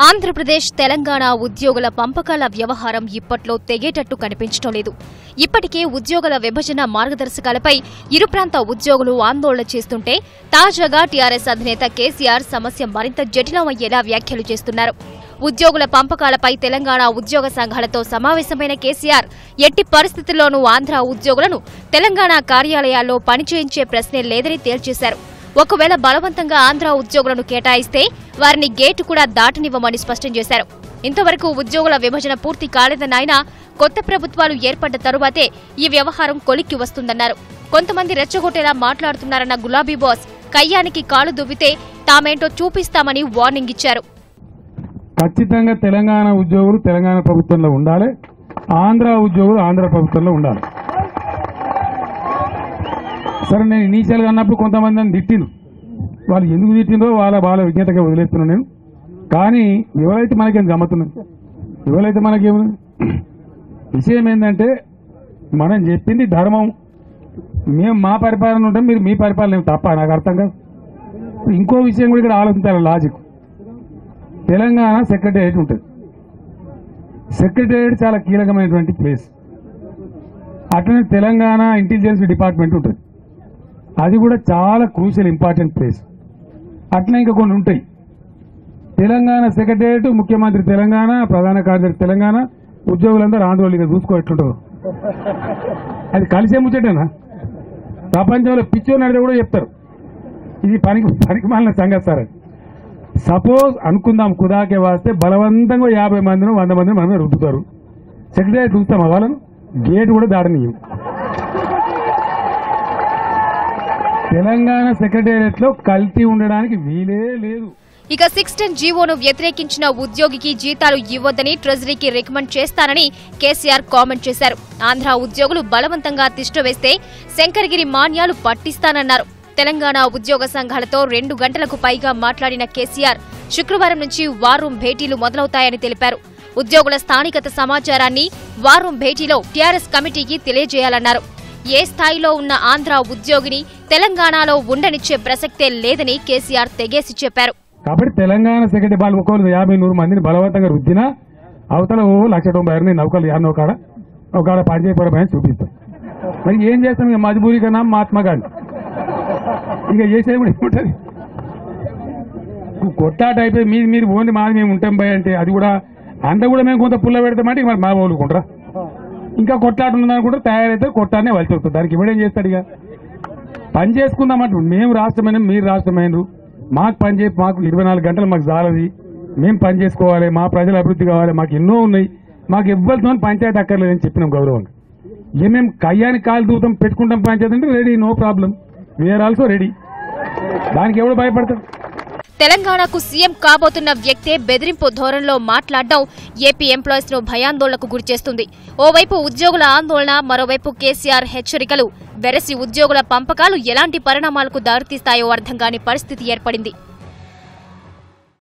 ఆంధ్రప్రదేశ్ తెలంగాణ ఉద్యోగుల పంపకాల వ్యవహారం ఇప్పట్లో తెగేటట్టు కనిపించడం లేదు ఇప్పటికే ఉద్యోగుల విభజన మార్గదర్శకాలపై ఇరు ప్రాంత ఉద్యోగులు ఆందోళన చేస్తుంటే తాజాగా టీఆర్ఎస్ అధినేత కేసీఆర్ సమస్య మరింత జటిలమయ్యేలా వ్యాఖ్యలు చేస్తున్నారు ఉద్యోగుల పంపకాలపై తెలంగాణ ఉద్యోగ సంఘాలతో సమావేశమైన కేసీఆర్ ఎట్టి పరిస్థితుల్లోనూ ఆంధ్ర ఉద్యోగులను తెలంగాణ కార్యాలయాల్లో పనిచేయించే ప్రశ్నే లేదని తేల్చేశారు ఒకవేళ బలవంతంగా ఆంధ్ర ఉద్యోగులను కేటాయిస్తే వారిని గేటు కూడా దాటనివ్వమని స్పష్టం చేశారు ఇంతవరకు ఉద్యోగుల విభజన పూర్తి కాలేదన్న ఆయన కొత్త ప్రభుత్వాలు ఏర్పడ్డ తరువాతే ఈ వ్యవహారం కొలిక్కి వస్తుందన్నారు కొంతమంది రెచ్చగొట్టేలా మాట్లాడుతున్నారన్న గులాబీ బాస్ కయ్యానికి కాలు దువ్వితే తామేంటో చూపిస్తామని వార్నింగ్ ఇచ్చారు ఖచ్చితంగా తెలంగాణ ఉద్యోగులు తెలంగాణ ప్రభుత్వంలో ఉండాలి ఆంధ్ర ఉద్యోగులు ఆంధ్ర ప్రభుత్వంలో ఉండాలి సరే నేను ఇనీషియల్గా అన్నప్పుడు కొంతమంది నన్ను తిట్టిండు వాళ్ళు ఎందుకు తిట్టిందో వాళ్ళ వాళ్ళ విజ్ఞతగా వదిలేస్తున్నాను నేను కానీ ఎవరైతే మనకేం గమ్మతున్నది ఎవరైతే మనకేముంది విషయం ఏంటంటే మనం చెప్పింది ధర్మం మేము మా పరిపాలన ఉంటాం మీరు మీ పరిపాలన ఏమి తప్ప నాకు అర్థం కాదు ఇంకో విషయం కూడా ఇక్కడ ఆలోచించాలి లాజిక్ తెలంగాణ సెక్రటేరియట్ ఉంటుంది సెక్రటేరియట్ చాలా కీలకమైనటువంటి ప్లేస్ అట్లనే తెలంగాణ ఇంటెలిజెన్స్ డిపార్ట్మెంట్ ఉంటుంది అది కూడా చాలా క్రూషియల్ ఇంపార్టెంట్ ప్లేస్ అట్లా ఇంకా కొన్ని ఉంటాయి తెలంగాణ సెక్రటేరియట్ ముఖ్యమంత్రి తెలంగాణ ప్రధాన కార్యదర్శి తెలంగాణ ఉద్యోగులందరూ ఆందోళన ఇక చూసుకో ఎట్లుంటుందో అది కలిసే ముచ్చటేనా ప్రపంచంలో పిచ్చో నడితే కూడా చెప్తారు ఇది పనికి పనికి మాలిన సంగతి సార్ అది సపోజ్ అనుకుందాం కుదాకే వాస్తే బలవంతంగా యాభై మందిని వంద మందిని మనమే రుద్దుతారు సెక్రటరీ చూస్తామా వాళ్ళను గేట్ కూడా దాడనీయం తెలంగాణ సెక్రటేరియట్ లో కల్తీ ఉండడానికి వీలే లేదు ఇక సిక్స్ టెన్ జీవోను వ్యతిరేకించిన ఉద్యోగికి జీతాలు ఇవ్వొద్దని ట్రెజరీకి రికమెండ్ చేస్తానని కేసీఆర్ కామెంట్ చేశారు ఆంధ్ర ఉద్యోగులు బలవంతంగా తిష్టవేస్తే శంకరగిరి మాన్యాలు పట్టిస్తానన్నారు తెలంగాణ ఉద్యోగ సంఘాలతో రెండు గంటలకు పైగా మాట్లాడిన కేసీఆర్ శుక్రవారం నుంచి వార్ రూమ్ భేటీలు మొదలవుతాయని తెలిపారు ఉద్యోగుల స్థానికత సమాచారాన్ని వార్ రూమ్ భేటీలో టీఆర్ఎస్ కమిటీకి తెలియజేయాలన్నారు ఏ స్థాయిలో ఉన్న ఆంధ్ర ఉద్యోగిని తెలంగాణలో ఉండనిచ్చే ప్రసక్తే లేదని కేసీఆర్ తెగేసి చెప్పారు కాబట్టి తెలంగాణ సెక్రటరీ వాళ్ళు ఒక్కొక్కరు యాభై నూరు మందిని బలవంతంగా రుద్దినా అవతల ఓ లక్ష తొంభై ఆరు నౌకలు యాన్నో కాడ ఒక కాడ పనిచేయపడమని చూపిస్తాం మరి ఏం చేస్తాం ఇక మజబూరి కన్నా మహాత్మా గాంధీ ఇక చేసేది కూడా ఏముంటది కొట్టాట అయిపోయి మీది మీరు ఓన్లీ మాది మేము ఉంటాం భయ అంటే అది కూడా అంత కూడా మేము కొంత పుల్ల పెడతామంటే ఇక మరి మా ఊరుకుంటారా ఇంకా కొట్లాట ఉందనుకుంటే తయారైతే కొట్టానే వలసి వస్తుంది దానికి ఇవ్వడం చేస్తాడు ఇక పని చేసుకుందామంటు మేము రాష్ట్రమైన మీరు రాష్ట్రమైనరు మాకు పని చేసి మాకు ఇరవై నాలుగు గంటలు మాకు జాలది మేము పని చేసుకోవాలి మా ప్రజల అభివృద్ధి కావాలి మాకు ఎన్నో ఉన్నాయి మాకు ఎవ్వరితో పంచాయతీ అక్కర్లేదని చెప్పినాం గౌరవంగా ఏ మేము కయ్యానికి కాలు దూతం పెట్టుకుంటాం పంచాయతీ అంటే ready no problem we're also ready దానికి ఎవడు భయపడతాడు తెలంగాణకు సీఎం కాబోతున్న వ్యక్తే బెదిరింపు ధోరణిలో మాట్లాడడం ఏపీ ఎంప్లాయీస్ ను భయాందోళనకు గురిచేస్తుంది ఓవైపు ఉద్యోగుల ఆందోళన మరోవైపు కేసీఆర్ హెచ్చరికలు వెరసి ఉద్యోగుల పంపకాలు ఎలాంటి పరిణామాలకు దారితీస్తాయో అర్థం కాని పరిస్థితి ఏర్పడింది